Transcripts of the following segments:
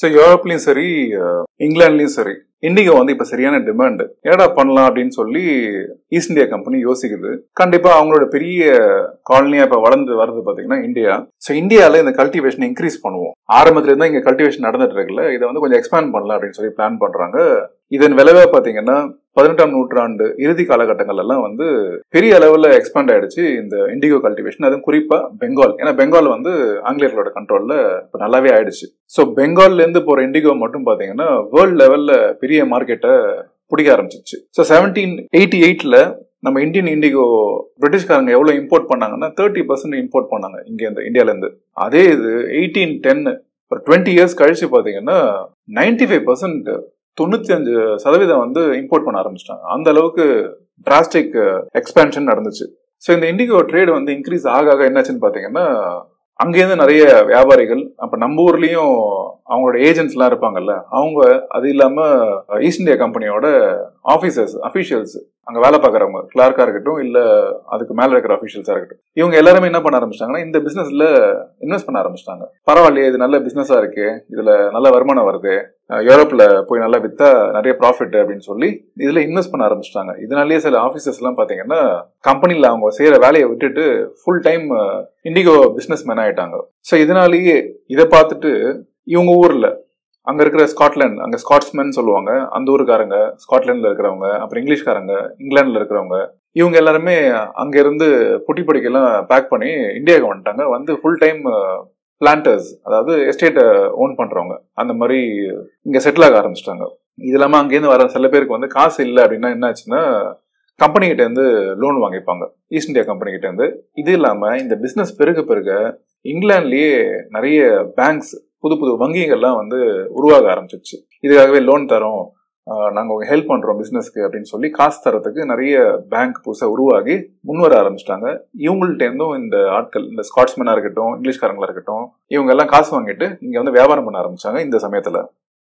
so யூரோப்லயும் சரி அஹ், இங்கிலாந்துலயும் சரி indigo வந்து இப்ப சரியான டிமாண்ட் என்னடா பண்ணலாம் அப்படின்னு சொல்லி ஈஸ்ட் இந்தியா கம்பெனி யோசிக்குது கண்டிப்பா அவங்களோட பெரிய காலனியா இப்ப வளர்ந்து வருது பாத்தீங்கன்னா இந்தியா ஸோ இந்தியால இந்த கல்டிவேஷன் இன்க்ரீஸ் பண்ணுவோம் ஆரம்பத்துல இருந்தா இங்க கல்டிவேஷன் நடந்துட்டு இருக்குல்ல இதை வந்து கொஞ்சம் எக்ஸ்பேண்ட் பண்ணலாம் அப்படின்னு சொல்லி பிளான் பண்றாங்க இதன் விளைவா பாத்தீங்கன்னா பதினெட்டாம் நூற்றாண்டு இறுதி காலகட்டங்கள் எல்லாம் வந்து பெரிய அளவுல எக்ஸ்பேண்ட் ஆயிடுச்சு இந்த இண்டிகோ கல்டிவேஷன் அதுவும் குறிப்பா பெங்கால் ஏன்னா பெங்கால் வந்து ஆங்கிலேயர்களோட கண்ட்ரோல்ல இப்ப நல்லாவே ஆயிடுச்சு ஸோ பெங்கால்ல இருந்து போற இண்டிகோ மட்டும் பாத்தீங்கன்னா வேர்ல்ட் லெவல்ல பெரிய மார்க்கெட்டை பிடிக்க ஆரம்பிச்சிச்சு ஸோ செவன்டீன் எயிட்டி எயிட்ல நம்ம இந்தியன் இண்டிகோ பிரிட்டிஷ்காரங்க எவ்வளவு இம்போர்ட் பண்ணாங்கன்னா தேர்ட்டி பர்சன்ட் இம்போர்ட் பண்ணாங்க இங்க இருந்து இந்தியால இருந்து அதே இது எயிட்டீன் டென் ஒரு டுவெண்ட்டி இயர்ஸ் கழிச்சு பாத்தீங்கன்னா நைன்டி ஃபைவ் பர்சன்ட் தொண்ணூத்தி அஞ்சு சதவீதம் வந்து இம்போர்ட் பண்ண ஆரம்பிச்சிட்டாங்க அந்த அளவுக்கு டிராஸ்டிக் எக்ஸ்பேன்ஷன் நடந்துச்சு ஸோ இந்த இண்டிகோ ட்ரேட் வந்து இன்க்ரீஸ் ஆக ஆக என்னாச்சுன்னு பாத்தீங்கன்னா அங்கேருந்து நிறைய வியாபாரிகள் அப்ப நம்ம ஊர்லயும் அவங்களோட ஏஜென்ட்ஸ் எல்லாம் இருப்பாங்கல்ல அவங்க அது இல்லாம ஈஸ்ட் இந்தியா கம்பெனியோட ஆபீசர்ஸ் அபிஷியல்ஸ் அங்க வேலை பார்க்கறவங்க கிளார்க்கா இருக்கட்டும் இல்ல அதுக்கு மேல இருக்கிற அபிஷியல்ஸா இருக்கட்டும் இவங்க எல்லாருமே என்ன பண்ண ஆரம்பிச்சிட்டாங்கன்னா இந்த பிசினஸ்ல இன்வெஸ்ட் பண்ண ஆரம்பிச்சிட்டாங்க பரவாயில்லையே இது நல்ல பிசினஸா இருக்கு இதுல நல்ல வருமானம் வருது அஹ் யூரோப்ல போய் நல்லா வித்தா நிறைய ப்ராஃபிட் அப்படின்னு சொல்லி இதுல இன்வெஸ்ட் பண்ண ஆரம்பிச்சிட்டாங்க இதனாலேயே சில ஆபீசர்ஸ் எல்லாம் பாத்தீங்கன்னா கம்பெனில அவங்க செய்யற வேலையை விட்டுட்டு full time indigo businessman ஆயிட்டாங்க ஸோ இதனாலேயே இதை பார்த்துட்டு இவங்க ஊர்ல அங்க இருக்கிற ஸ்காட்லாந்து அங்க ஸ்காட்ஸ்மேன் சொல்லுவாங்க அந்த ஊருக்காரங்க ஸ்காட்லாண்ட்ல இருக்கிறவங்க அப்புறம் இங்கிலீஷ்காரங்க இங்கிலாந்துல இருக்கிறவங்க இவங்க எல்லாருமே அங்க இருந்து புட்டி படிக்கெல்லாம் பேக் பண்ணி இந்தியாவுக்கு வந்துட்டாங்க வந்து ஃபுல் டைம் பிளான்டர்ஸ் அதாவது எஸ்டேட்டை ஓன் பண்றவங்க அந்த மாதிரி இங்க செட்டில் ஆக ஆரம்பிச்சிட்டாங்க இது இல்லாம அங்கேருந்து வர சில பேருக்கு வந்து காசு இல்லை அப்படின்னா என்ன ஆச்சுன்னா கம்பெனி கிட்ட இருந்து லோன் வாங்கிப்பாங்க ஈஸ்ட் இந்தியா கம்பெனி கிட்ட இருந்து இது இல்லாம இந்த பிசினஸ் பெருக பெருக இங்கிலாந்துலயே நிறைய பேங்க்ஸ் புது புது வங்கிகள்லாம் வந்து உருவாக ஆரம்பிச்சிருச்சு இதுக்காகவே லோன் தரோம் ஆஹ் நாங்க உங்க ஹெல்ப் பண்றோம் பிசினஸ்க்கு அப்படின்னு சொல்லி காசு தரத்துக்கு நிறைய பேங்க் புதுசா உருவாகி முன்வர ஆரம்பிச்சிட்டாங்க இவங்கள்ட்ட இருந்தும் இந்த ஆட்கள் இந்த ஸ்காட்ஸ்மேனா இருக்கட்டும் இங்கிலீஷ்காரங்களா இருக்கட்டும் இவங்க எல்லாம் காசு வாங்கிட்டு இங்க வந்து வியாபாரம் பண்ண ஆரம்பிச்சாங்க இந்த சமயத்துல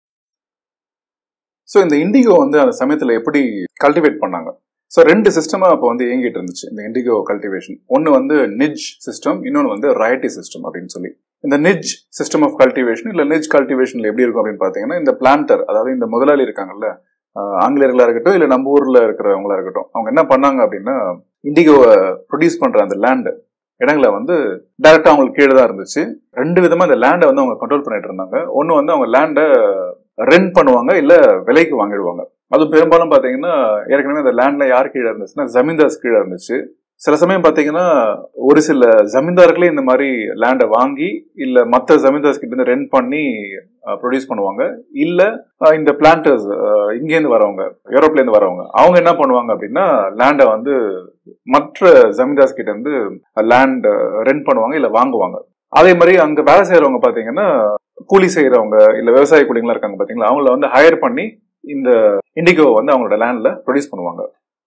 ஸோ இந்த இண்டிகோ வந்து அந்த சமயத்துல எப்படி கல்டிவேட் பண்ணாங்க ஸோ ரெண்டு சிஸ்டமா அப்போ வந்து இயங்கிட்டு இருந்துச்சு இந்த இண்டிகோ கல்டிவேஷன் ஒன்று வந்து நிஜ் சிஸ்டம் இன்னொன்று வந்து ராயட்டி சிஸ்டம் அப்படின்னு சொல்லி இந்த நிஜ் சிஸ்டம் ஆஃப் கல்டிவேஷன் இல்லை நிஜ் கல்டிவேஷன்ல எப்படி இருக்கும் அப்படின்னு பார்த்தீங்கன்னா இந்த பிளான்டர் அதாவது இந்த முதலாளி இருக்காங்கல்ல ஆஹ் ஆங்கிலேயர்களா இருக்கட்டும் இல்லை நம்ம ஊர்ல இருக்கிறவங்களா இருக்கட்டும் அவங்க என்ன பண்ணாங்க அப்படின்னா இண்டிகோவை ப்ரொடியூஸ் பண்ற அந்த லேண்ட் இடங்களை வந்து டைரக்டா அவங்களுக்கு கீழே தான் இருந்துச்சு ரெண்டு விதமா இந்த லேண்டை வந்து அவங்க கண்ட்ரோல் பண்ணிட்டு இருந்தாங்க ஒன்று வந்து அவங்க லேண்டை ரெண்ட் பண்ணுவாங்க இல்ல விலைக்கு வாங்கிடுவாங்க அது பெரும்பாலும் பாத்தீங்கன்னா ஏற்கனவே அந்த லேண்ட்ல யார் கீழே இருந்துச்சுன்னா ஜமீன்தார்ஸ் கீழே இருந்துச்சு சில சமயம் பாத்தீங்கன்னா ஒரு சில ஜமீன்தார்களே இந்த மாதிரி லேண்டை வாங்கி இல்ல மற்ற ஜமீன்தார்ஸ் கிட்ட இருந்து ரெண்ட் பண்ணி ப்ரொடியூஸ் பண்ணுவாங்க இல்ல அஹ், இந்த பிளான்டர்ஸ் இங்கேருந்து வரவங்க யூரோப்ல இருந்து வரவங்க அவங்க என்ன பண்ணுவாங்க அப்படின்னா லேண்டை வந்து மற்ற ஜமீன்தார்ஸ் கிட்ட இருந்து லேண்ட் ரெண்ட் பண்ணுவாங்க இல்ல வாங்குவாங்க அதே மாதிரி அங்க வேலை செய்யறவங்க பாத்தீங்கன்னா கூலி செய்யறவங்க இல்ல விவசாய கூலிங்களா இருக்காங்க பாத்தீங்களா அவங்கள வந்து ஹையர் பண்ணி இந்த இண்டிகோ வந்து அவங்களோட லேண்ட்ல ப்ரொடியூஸ் பண்ணுவாங்க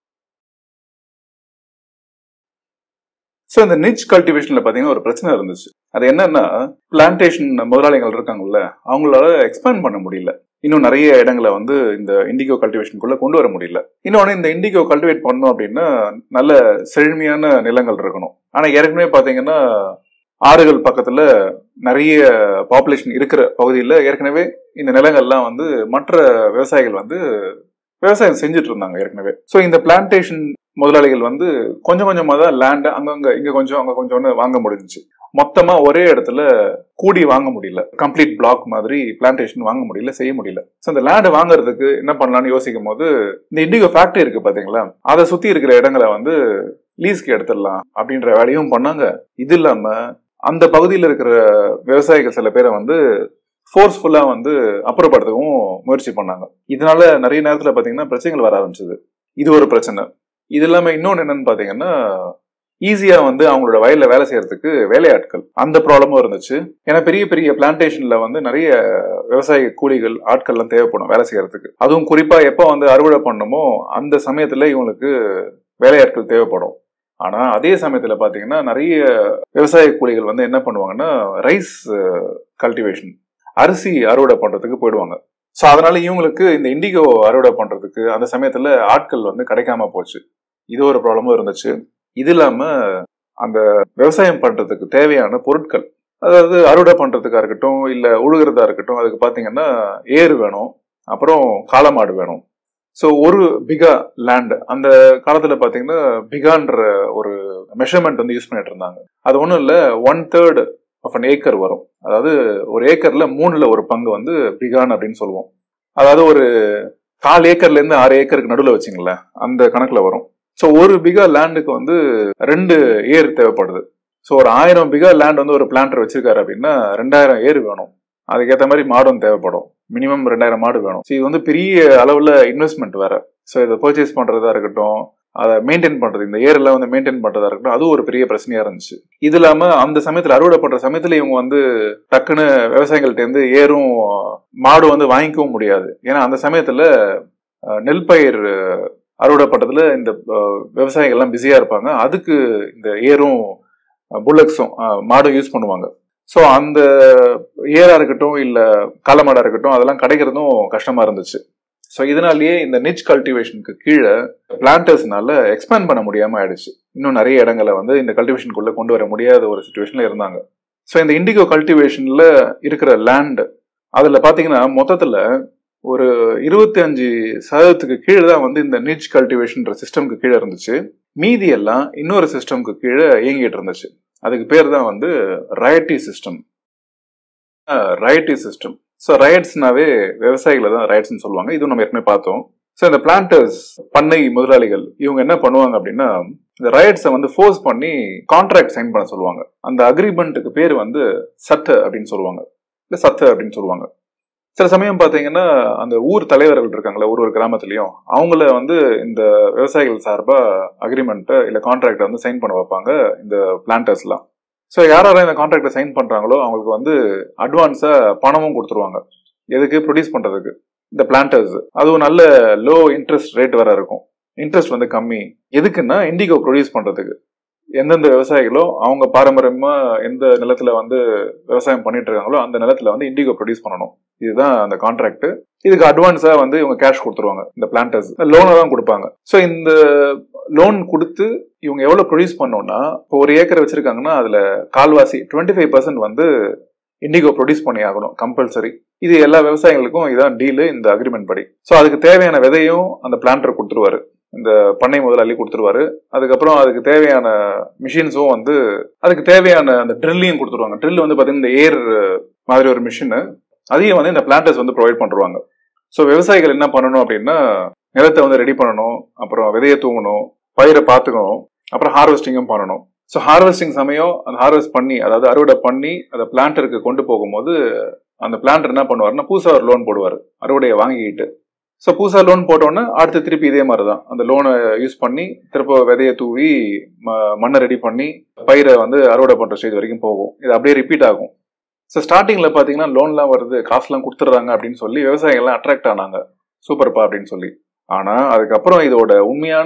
ஸோ இந்த நிச் கல்டிவேஷன்ல பாத்தீங்கன்னா ஒரு பிரச்சனை இருந்துச்சு அது என்னன்னா பிளான்டேஷன் முதலாளிகள் இருக்காங்கல்ல அவங்களால எக்ஸ்பேண்ட் பண்ண முடியல இன்னும் நிறைய இடங்களை வந்து இந்த இண்டிகோ கல்டிவேஷனுக்குள்ள கொண்டு வர முடியல இன்னொன்னு இந்த இண்டிகோ கல்டிவேட் பண்ணோம் அப்படின்னா நல்ல செழுமையான நிலங்கள் இருக்கணும் ஆனா ஏற்கனவே பாத்தீங்கன்னா ஆறுகள் பக்கத்துல நிறைய பாப்புலேஷன் இருக்கிற பகுதியில் ஏற்கனவே இந்த நிலங்கள்லாம் வந்து மற்ற விவசாயிகள் வந்து விவசாயம் செஞ்சுட்டு இருந்தாங்க ஏற்கனவே ஸோ இந்த பிளான்டேஷன் முதலாளிகள் வந்து கொஞ்சம் கொஞ்சமா தான் லேண்ட் அங்கங்க இங்க கொஞ்சம் அங்க கொஞ்சம்னு வாங்க முடிஞ்சுச்சு மொத்தமா ஒரே இடத்துல கூடி வாங்க முடியல கம்ப்ளீட் பிளாக் மாதிரி பிளான்டேஷன் வாங்க முடியல செய்ய முடியல ஸோ இந்த லேண்ட் வாங்குறதுக்கு என்ன பண்ணலாம்னு யோசிக்கும் போது இந்த இண்டிகோ ஃபேக்டரி இருக்கு பாத்தீங்களா அதை சுத்தி இருக்கிற இடங்களை வந்து லீஸ்க்கு எடுத்துடலாம் அப்படின்ற வேலையும் பண்ணாங்க இது இல்லாம அந்த பகுதியில் இருக்கிற விவசாயிகள் சில பேரை வந்து ஃபோர்ஸ்ஃபுல்லா வந்து அப்புறப்படுத்தவும் முயற்சி பண்ணாங்க இதனால நிறைய நேரத்துல பாத்தீங்கன்னா பிரச்சனைகள் வர ஆரம்பிச்சது இது ஒரு பிரச்சனை இது இல்லாம இன்னொன்னு என்னன்னு பாத்தீங்கன்னா ஈஸியா வந்து அவங்களோட வயல்ல வேலை செய்யறதுக்கு வேலையாட்கள் அந்த ப்ராப்ளமும் இருந்துச்சு ஏன்னா பெரிய பெரிய பிளான்டேஷன்ல வந்து நிறைய விவசாய கூலிகள் ஆட்கள்லாம் தேவைப்படும் வேலை செய்யறதுக்கு அதுவும் குறிப்பா எப்போ வந்து அறுவடை பண்ணணுமோ அந்த சமயத்துல இவங்களுக்கு வேலையாட்கள் தேவைப்படும் ஆனா அதே சமயத்துல பாத்தீங்கன்னா நிறைய விவசாய கூலிகள் வந்து என்ன பண்ணுவாங்கன்னா ரைஸ் கல்டிவேஷன் அரிசி அறுவடை பண்றதுக்கு போயிடுவாங்க ஸோ அதனால இவங்களுக்கு இந்த இண்டிகோ அறுவடை பண்றதுக்கு அந்த சமயத்துல ஆட்கள் வந்து கிடைக்காம போச்சு இது ஒரு ப்ராப்ளமும் இருந்துச்சு இது இல்லாம அந்த விவசாயம் பண்றதுக்கு தேவையான பொருட்கள் அதாவது அறுவடை பண்றதுக்கா இருக்கட்டும் இல்ல உழுகிறதா இருக்கட்டும் அதுக்கு பாத்தீங்கன்னா ஏர் வேணும் அப்புறம் காளமாடு வேணும் ஸோ ஒரு பிகா லேண்ட் அந்த காலத்துல பாத்தீங்கன்னா பிகான்ற ஒரு மெஷர்மெண்ட் வந்து யூஸ் பண்ணிட்டு இருந்தாங்க அது ஒன்றும் இல்லை one third of an acre வரும் அதாவது ஒரு ஏக்கர்ல மூணுல ஒரு பங்கு வந்து பிகான் அப்படின்னு சொல்லுவோம் அதாவது ஒரு கால் ஏக்கர்ல இருந்து ஆறு ஏக்கருக்கு நடுவில் வச்சுங்களேன் அந்த கணக்குல வரும் ஸோ ஒரு பிகா லேண்டுக்கு வந்து ரெண்டு ஏர் தேவைப்படுது ஸோ ஒரு ஆயிரம் பிகா லேண்ட் வந்து ஒரு பிளான்டர் வச்சிருக்காரு அப்படின்னா ரெண்டாயிரம் ஏர் வேணும் அதுக்கேற்ற மாதிரி மாடும் தேவைப்படும் மினிமம் ரெண்டாயிரம் மாடு வேணும் ஸோ இது வந்து பெரிய அளவில் இன்வெஸ்ட்மெண்ட் வேற ஸோ இதை பர்ச்சேஸ் பண்றதா இருக்கட்டும் அதை மெயின்டைன் பண்றது இந்த ஏர் எல்லாம் வந்து மெயின்டைன் பண்றதா இருக்கட்டும் அதுவும் ஒரு பெரிய பிரச்சனையா இருந்துச்சு இது இல்லாம அந்த சமயத்துல அறுவடை பண்ற சமயத்துல இவங்க வந்து டக்குன்னு விவசாயிகள்ட்ட இருந்து ஏறும் மாடு வந்து வாங்கிக்கவும் முடியாது ஏன்னா அந்த சமயத்துல அஹ், நெல் பயிர் அஹ், அறுவடை பண்றதுல இந்த அஹ், விவசாயிகள் எல்லாம் பிஸியா இருப்பாங்க அதுக்கு இந்த ஏரும் புல்லக்ஸும் மாடும் யூஸ் பண்ணுவாங்க ஸோ அந்த ஏரா இருக்கட்டும் இல்ல காலமாடா இருக்கட்டும் அதெல்லாம் கிடைக்கிறதும் கஷ்டமா இருந்துச்சு ஸோ இதனாலேயே இந்த நிச் கல்டிவேஷனுக்கு கீழே பிளான்டர்ஸ்னால எக்ஸ்பேண்ட் பண்ண முடியாம ஆயிடுச்சு இன்னும் நிறைய இடங்களை வந்து இந்த கல்டிவேஷனுக்குள்ள கொண்டு வர முடியாத ஒரு சுச்சுவேஷன்ல இருந்தாங்க ஸோ இந்த இண்டிகோ கல்டிவேஷன்ல இருக்கிற லேண்ட் அதுல பாத்தீங்கன்னா மொத்தத்துல ஒரு இருபத்தி அஞ்சு சதவீதத்துக்கு கீழே தான் வந்து இந்த நிச் கல்டிவேஷன்ற சிஸ்டம்க்கு கீழே இருந்துச்சு மீதி எல்லாம் இன்னொரு சிஸ்டம்க்கு கீழே இயங்கிட்டு இருந்துச்சு அதுக்கு பேர் தான் வந்து ryoti system ryoti system so ரயட்ஸ்னாவே விவசாயிகளை தான் ரயட்ஸ்னு சொல்லுவாங்க இதுவும் நம்ம ஏற்கனவே பார்த்தோம் ஸோ இந்த பிளான்டர்ஸ் பண்ணை முதலாளிகள் இவங்க என்ன பண்ணுவாங்க அப்படின்னா இந்த ரயட்ஸை வந்து ஃபோர்ஸ் பண்ணி கான்ட்ராக்ட் சைன் பண்ண சொல்லுவாங்க அந்த அக்ரிமெண்ட்டுக்கு பேர் வந்து சட்டு அப்படின்னு சொல்லுவாங்க இல்லை சத்து அப்படின்னு சொல்லுவாங்க சில சமயம் பார்த்தீங்கன்னா அந்த ஊர் தலைவர்கள் இருக்காங்களே ஒரு ஒரு கிராமத்துலயும் அவங்கள வந்து இந்த விவசாயிகள் சார்பா அக்ரிமெண்ட்டை இல்லை கான்ட்ராக்டை வந்து சைன் பண்ண வைப்பாங்க இந்த பிளான்டர்ஸ்லாம் ஸோ யார் யாரும் இந்த கான்ட்ராக்டை சைன் பண்றாங்களோ அவங்களுக்கு வந்து அட்வான்ஸா பணமும் கொடுத்துருவாங்க எதுக்கு ப்ரொடியூஸ் பண்றதுக்கு இந்த பிளான்டர்ஸ் அதுவும் நல்ல லோ இன்ட்ரெஸ்ட் ரேட் வேற இருக்கும் இன்ட்ரெஸ்ட் வந்து கம்மி எதுக்குன்னா இண்டிகோ ப்ரொடியூஸ் பண்றதுக்கு எந்தெந்த விவசாயிகளோ அவங்க பாரம்பரியமா எந்த நிலத்துல வந்து விவசாயம் பண்ணிட்டு இருக்காங்களோ அந்த நிலத்துல வந்து இண்டிகோ ப்ரொடியூஸ் பண்ணணும் இதுதான் அந்த கான்ட்ராக்ட் இதுக்கு அட்வான்ஸா வந்து இவங்க கேஷ் கொடுத்துருவாங்க இந்த பிளான்டர்ஸ் லோனை தான் கொடுப்பாங்க ஸோ இந்த லோன் கொடுத்து இவங்க எவ்வளவு ப்ரொடியூஸ் பண்ணோம்னா இப்போ ஒரு ஏக்கர் வச்சிருக்காங்கன்னா அதுல கால்வாசி டுவெண்ட்டி ஃபைவ் பர்சன்ட் வந்து இண்டிகோ ப்ரொடியூஸ் பண்ணி ஆகணும் கம்பல்சரி இது எல்லா விவசாயிகளுக்கும் இதான் டீலு இந்த அக்ரிமெண்ட் படி ஸோ அதுக்கு தேவையான விதையும் அந்த பிளான்டர் கொடுத்துருவாரு இந்த பண்ணை முதலாளி கொடுத்துருவாரு அதுக்கப்புறம் அதுக்கு தேவையான மிஷின்ஸும் வந்து அதுக்கு தேவையான அந்த ட்ரில்லையும் கொடுத்துருவாங்க ட்ரில் வந்து பார்த்தீங்கன்னா இந்த ஏர் மாதிரி ஒரு மிஷின் அதையும் வந்து இந்த பிளான்டர்ஸ் வந்து ப்ரொவைட் பண்ணுவாங்க ஸோ விவசாயிகள் என்ன பண்ணணும் அப்படின்னா நிலத்தை வந்து ரெடி பண்ணணும் அப்புறம் விதையை தூங்கணும் பயிரை பார்த்துக்கணும் அப்புறம் ஹார்வெஸ்டிங்கும் பண்ணணும் ஸோ ஹார்வெஸ்டிங் சமயம் அந்த ஹார்வெஸ்ட் பண்ணி அதாவது அறுவடை பண்ணி அதை பிளான்டருக்கு கொண்டு போகும்போது அந்த பிளான்டர் என்ன பண்ணுவாருன்னா புதுசாக ஒரு லோன் போடுவார் அறுவடையை வாங்கிக்கிட்டு ஸோ புதுசாக லோன் போட்டோன்னே அடுத்து திருப்பி இதே மாதிரி தான் அந்த லோனை யூஸ் பண்ணி திரும்ப விதையை தூவி ம- மண்ணை ரெடி பண்ணி பயிரை வந்து அறுவடை பண்ணுற ஸ்டேஜ் வரைக்கும் போகும் இது அப்படியே ரிப்பீட் ஆகும் ஸோ ஸ்டார்டிங்கில் பார்த்தீங்கன்னா லோன்லாம் வருது காசுலாம் கொடுத்துட்றாங்க அப்படின்னு சொல்லி விவசாயிகள்லாம் அட்ராக்ட் ஆனாங்க சூப்பர்ப்பா அப்படின்னு சொல்லி ஆனால் அதுக்கப்புறம் இதோட உண்மையான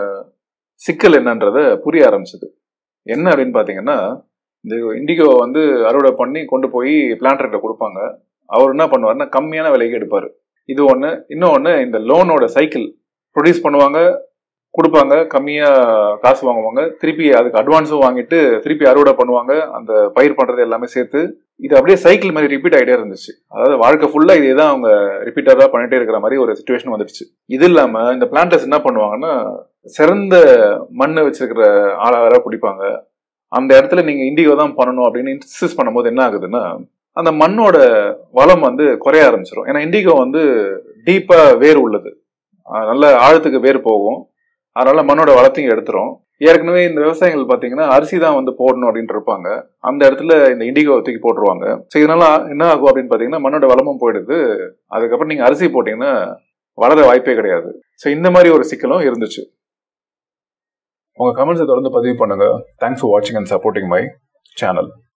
சிக்கல் என்னன்றத புரிய ஆரம்பிச்சது என்ன அப்படின்னு பார்த்தீங்கன்னா இந்த இண்டிகோ வந்து அறுவடை பண்ணி கொண்டு போய் பிளான்டர்கிட்ட கொடுப்பாங்க அவர் என்ன பண்ணுவாருன்னா கம்மியான விலைக்கு எடுப்பார் இது ஒன்று இன்னொன்று இந்த லோனோட சைக்கிள் ப்ரொடியூஸ் பண்ணுவாங்க கொடுப்பாங்க கம்மியாக காசு வாங்குவாங்க திருப்பி அதுக்கு அட்வான்ஸும் வாங்கிட்டு திருப்பி அறுவடை பண்ணுவாங்க அந்த பயிர் பண்ணுறது எல்லாமே சேர்த்து இது அப்படியே சைக்கிள் மாதிரி ரிப்பீட் ஆகிட்டே இருந்துச்சு அதாவது வாழ்க்கை ஃபுல்லாக இதே தான் அவங்க ரிப்பீட்டடாக பண்ணிட்டே இருக்கிற மாதிரி ஒரு சுச்சுவேஷன் வந்துடுச்சு இது இல்லாமல் இந்த பிளான்டர்ஸ் என்ன பண்ணுவாங்கன்னா சிறந்த மண் வச்சிருக்கிற ஆளை வேற பிடிப்பாங்க அந்த இடத்துல நீங்க இண்டிகோ தான் பண்ணணும் அப்படின்னு இன்சிஸ்ட் பண்ணும்போது என்ன ஆகுதுன்னா அந்த மண்ணோட வளம் வந்து குறைய ஆரம்பிச்சிடும் ஏன்னா இண்டிகோ வந்து டீப்பா வேர் உள்ளது அஹ் நல்ல ஆழத்துக்கு வேர் போகும் அதனால மண்ணோட வளத்தையும் எடுத்துரும் ஏற்கனவே இந்த விவசாயிகள் பாத்தீங்கன்னா அரிசி தான் வந்து போடணும் அப்படின்ட்டு இருப்பாங்க அந்த இடத்துல இந்த இண்டிகோ தூக்கி போட்டுருவாங்க ஸோ இதனால என்ன ஆகும் அப்படின்னு பாத்தீங்கன்னா மண்ணோட வளமும் போயிடுது அதுக்கப்புறம் நீங்க அரிசி போட்டீங்கன்னா வளர வாய்ப்பே கிடையாது ஸோ இந்த மாதிரி ஒரு சிக்கலும் இருந்துச்சு உங்க கமெண்ட்ஸை தொடர்ந்து பதிவு பண்ணுங்க தேங்க்ஸ் ஃபார் வாட்சிங் அண்ட் சப்போர்ட்டிங் மை சேனல்